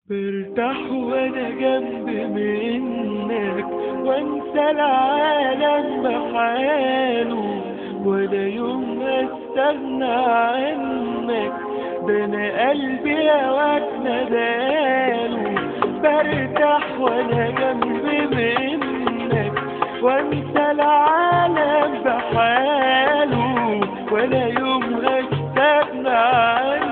برتاح وانا جنب منك وانسى العالم بحاله ولا يوم استغنى عنك ده انا قلبي هواك نداله برتاح وانا جنب منك وانسى العالم بحاله ولا يوم استغنى عنك